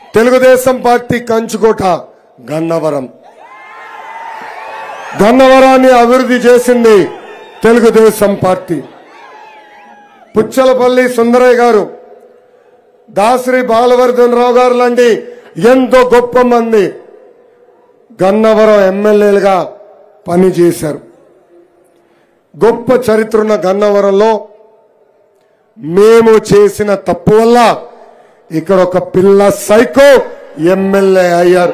Telugu Desam party కంచుకోట గన్నవరం గన్నవరాన్ని అభివృద్ధి చేసింది తెలుగుదేశం పార్టీ పుచ్చలపల్లి సుందరయ్య గారు దాసరి బాలవర్ధన్ రావు గారు లాంటి ఎంతో గొప్ప మంది గన్నవరం ఎమ్మెల్యేలుగా పనిచేశారు గొప్ప చరిత్ర ఉన్న గన్నవరంలో మేము చేసిన తప్పు వల్ల ఇక్కడ ఒక పిల్ల సైకో ఎమ్మెల్యే అయ్యారు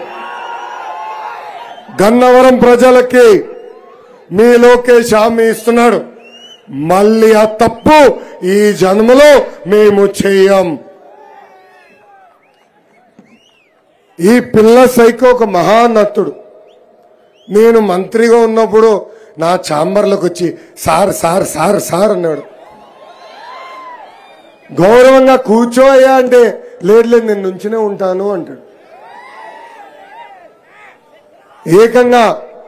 గన్నవరం ప్రజలకి మీ లోకేష్ హామీ ఇస్తున్నాడు మళ్ళీ ఆ తప్పు ఈ జన్మలో మేము చెయ్యం ఈ పిల్ల సైకో ఒక మహానత్తుడు నేను మంత్రిగా ఉన్నప్పుడు నా ఛాంబర్లోకి వచ్చి సార్ సార్ సార్ సార్ అన్నాడు గౌరవంగా కూర్చోయ్యా అంటే లేదు లేదు నేను నుంచినే ఉంటాను అంటాడు ఏకంగా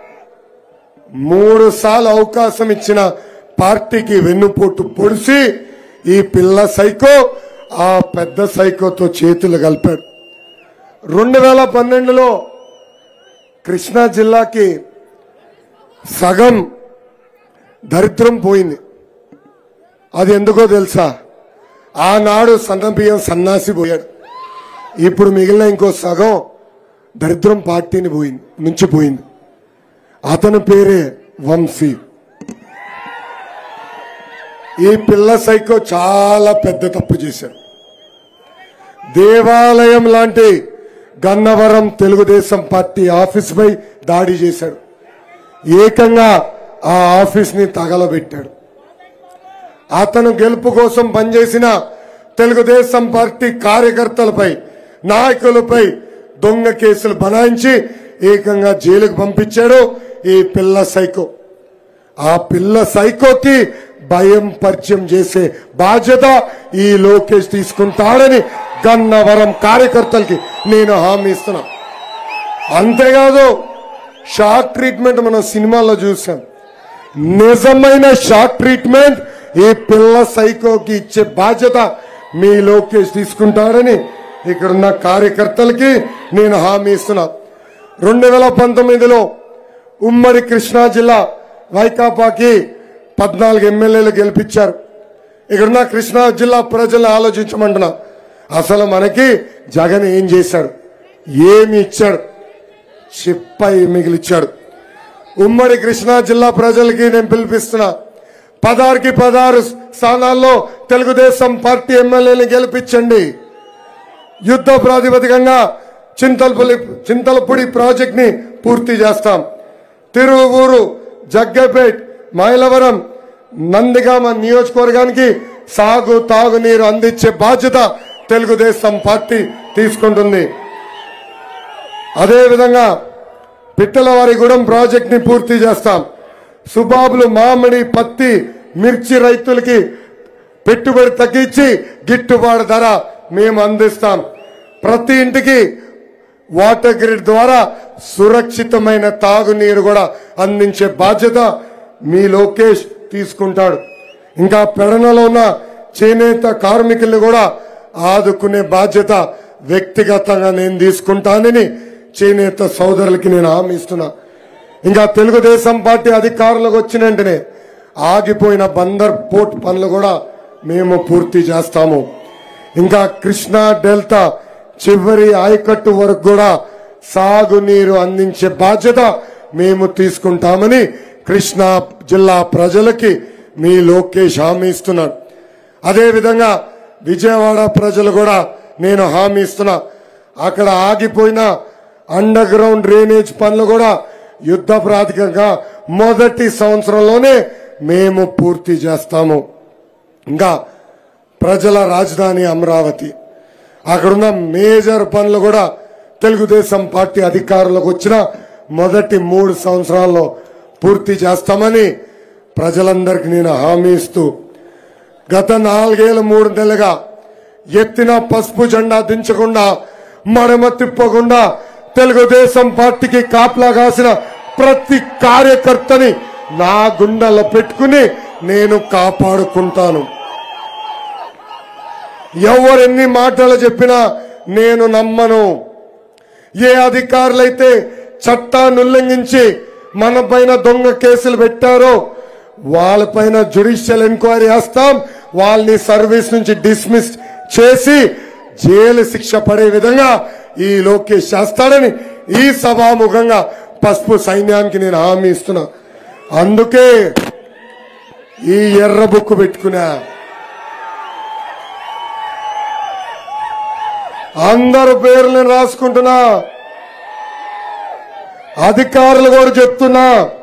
మూడు సార్లు అవకాశం ఇచ్చిన పార్టీకి వెన్నుపోటు పొడిసి ఈ పిల్ల సైకో ఆ పెద్ద సైకోతో చేతులు కలిపాడు రెండు వేల పన్నెండులో కృష్ణా జిల్లాకి సగం దరిద్రం పోయింది అది ఎందుకో తెలుసా ఆనాడు సన్నబియ్యం సన్నాసి పోయాడు ఇప్పుడు మిగిలిన ఇంకో సగం దరిద్రం పార్టీని పోయింది నుంచి పోయింది అతని పేరే వంశీ ఈ పిల్ల సైకో చాలా పెద్ద తప్పు చేశాడు దేవాలయం లాంటి గన్నవరం తెలుగుదేశం పార్టీ ఆఫీస్ పై దాడి చేశాడు ఏకంగా ఆ ఆఫీస్ ని తగలబెట్టాడు అతను గెలుపు కోసం పనిచేసిన తెలుగుదేశం పార్టీ కార్యకర్తలపై నాయకులపై దొంగ కేసులు బనాయించి ఏకంగా జైలుకు పంపించాడు ఈ పిల్ల సైకో ఆ పిల్ల సైకోకి భయం పరిచయం చేసే బాధ్యత ఈ లోకేష్ తీసుకుంటాడని గన్నవరం కార్యకర్తలకి నేను హామీ ఇస్తున్నా అంతేకాదు షాక్ ట్రీట్మెంట్ మనం సినిమాల్లో చూసాం నిజమైన షాక్ ట్రీట్మెంట్ ఈ పిల్ల సైకోకి ఇచ్చే బాధ్యత మీ లోకేష్ తీసుకుంటాడని ఇక్కడున్న కార్యకర్తలకి నేను హామీ ఇస్తున్నా రెండు వేల పంతొమ్మిదిలో ఉమ్మడి కృష్ణా జిల్లా వైకాపాకి పద్నాలుగు ఎమ్మెల్యేలు గెలిపించారు ఇక్కడున్న కృష్ణా జిల్లా ప్రజలను ఆలోచించమంటున్నా అసలు మనకి జగన్ ఏం చేశాడు ఏమి ఇచ్చాడు చిప్పై మిగిలిచ్చాడు ఉమ్మడి కృష్ణా జిల్లా ప్రజలకి నేను పిలిపిస్తున్నా పదహారుకి పదహారు స్థానాల్లో తెలుగుదేశం పార్టీ ఎమ్మెల్యేని గెలిపించండి యుద్ధ ప్రాతిపదికంగా చింతలపల్లి చింతలపూడి ప్రాజెక్ట్ ని పూర్తి చేస్తాం తిరువూరు జగ్గపేట్ మైలవరం నందిగామ నియోజకవర్గానికి సాగు తాగునీరు అందించే బాధ్యత తెలుగుదేశం పార్టీ తీసుకుంటుంది అదేవిధంగా పిట్టలవారిగూడెం ప్రాజెక్ట్ ని పూర్తి చేస్తాం సుబాబులు మామిడి పత్తి మిర్చి రైతులకి పెట్టుబడి తగ్గించి గిట్టుబాటు ధర మేము అందిస్తాం ప్రతి ఇంటికి వాటర్ గ్రిడ్ ద్వారా సురక్షితమైన తాగునీరు కూడా అందించే బాధ్యత మీ లోకేష్ తీసుకుంటాడు ఇంకా పెడనలో ఉన్న చేనేత కార్మికుల్ని కూడా ఆదుకునే బాధ్యత వ్యక్తిగతంగా నేను తీసుకుంటానని చేనేత సోదరులకి నేను హామీ ఇస్తున్నా ఇంకా తెలుగుదేశం పార్టీ అధికారులకు వచ్చిన వెంటనే ఆగిపోయిన బందర్ పోర్ట్ పనులు కూడా మేము పూర్తి చేస్తాము ఇంకా కృష్ణా డెల్టా చివరి ఆయకట్టు వరకు కూడా సాగునీరు అందించే బాధ్యత మేము తీసుకుంటామని కృష్ణా జిల్లా ప్రజలకి మీ లోకేష్ హామీ ఇస్తున్నాడు అదేవిధంగా విజయవాడ ప్రజలు కూడా నేను హామీ ఇస్తున్నా అక్కడ ఆగిపోయిన అండర్ గ్రౌండ్ డ్రైనేజ్ పనులు కూడా యుద్ధ ప్రాతికంగా మొదటి సంవత్సరంలోనే మేము పూర్తి చేస్తాము ఇంకా ప్రజల రాజధాని అమరావతి అక్కడున్న మేజర్ పనులు కూడా తెలుగుదేశం పార్టీ అధికారులకు వచ్చిన మొదటి మూడు సంవత్సరాల్లో పూర్తి చేస్తామని ప్రజలందరికీ నేను హామీ ఇస్తూ గత నాలుగేళ్ళు మూడు నెలలుగా ఎత్తిన పసుపు జెండా దించకుండా మడమ తిప్పకుండా తెలుగుదేశం పార్టీకి కాపలా కాసిన ప్రతి కార్యకర్తని నా గుండెల్లో పెట్టుకుని నేను కాపాడుకుంటాను ఎవరెన్ని మాటలు చెప్పినా నేను నమ్మను ఏ అధికారులైతే చట్టాన్ని ఉల్లంఘించి మన పైన దొంగ కేసులు పెట్టారో వాళ్ళపైన జుడిషియల్ ఎంక్వైరీ చేస్తాం వాళ్ళని సర్వీస్ నుంచి డిస్మిస్ చేసి జైలు శిక్ష పడే విధంగా ఈ లోకేష్ చేస్తాడని ఈ సభాముఖంగా పసుపు సైన్యానికి నేను హామీ ఇస్తున్నా అందుకే ఈ ఎర్ర బుక్ పెట్టుకున్నా అందరు పేర్లు నేను రాసుకుంటున్నా అధికారులు కూడా చెప్తున్నా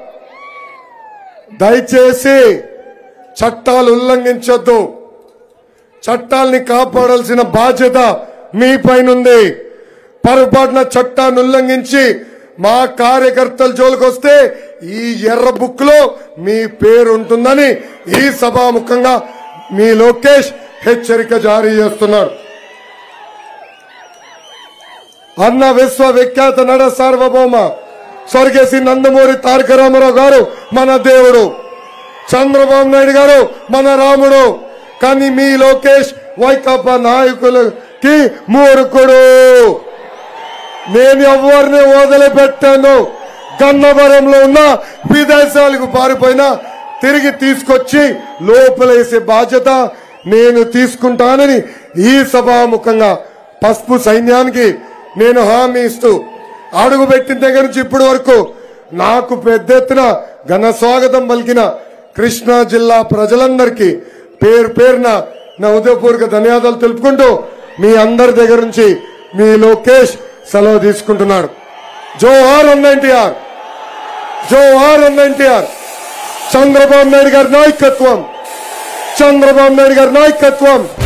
దయచేసి చట్టాలు ఉల్లంఘించొద్దు చట్టాల్ని కాపాడాల్సిన బాధ్యత మీ పైనుంది పొరపాటున చట్టాన్ని ఉల్లంఘించి మా కార్యకర్తల జోలికొస్తే ఈ ఎర్ర బుక్ లో మీ పేరు ఉంటుందని ఈ సభాముఖంగా మీ లోకేష్ హెచ్చరిక జారీ చేస్తున్నాడు అన్న విశ్వ విఖ్యాత నడ సార్వభౌమ స్వర్గేసి నందమూరి తారక రామారావు గారు మన దేవుడు చంద్రబాబు నాయుడు గారు మన రాముడు కానీ మీ లోకేష్ వైకాపా నాయకులకి మూర్ఖుడు నేను ఎవరిని వదిలిపెట్టాను గన్నవరంలో ఉన్న విదేశాలకు పారిపోయినా తిరిగి తీసుకొచ్చి లోపలేసే బాధ్యత నేను తీసుకుంటానని ఈ సభాముఖంగా పసుపు సైన్యానికి నేను హామీ ఇస్తూ అడుగు పెట్టిన దగ్గర నుంచి ఇప్పటి వరకు నాకు పెద్ద ఎత్తున ఘన స్వాగతం పలికిన కృష్ణా జిల్లా ప్రజలందరికీ పేరు పేరున నా ఉదయపూర్వక ధన్యవాదాలు తెలుపుకుంటూ మీ అందరి దగ్గర నుంచి మీ లోకేష్ సెలవు తీసుకుంటున్నాడు జోహార్ అన్న ఎన్టీఆర్ జోహార్ అన్న ఎన్టీఆర్ చంద్రబాబు నాయుడు గారి నాయకత్వం చంద్రబాబు నాయుడు గారి నాయకత్వం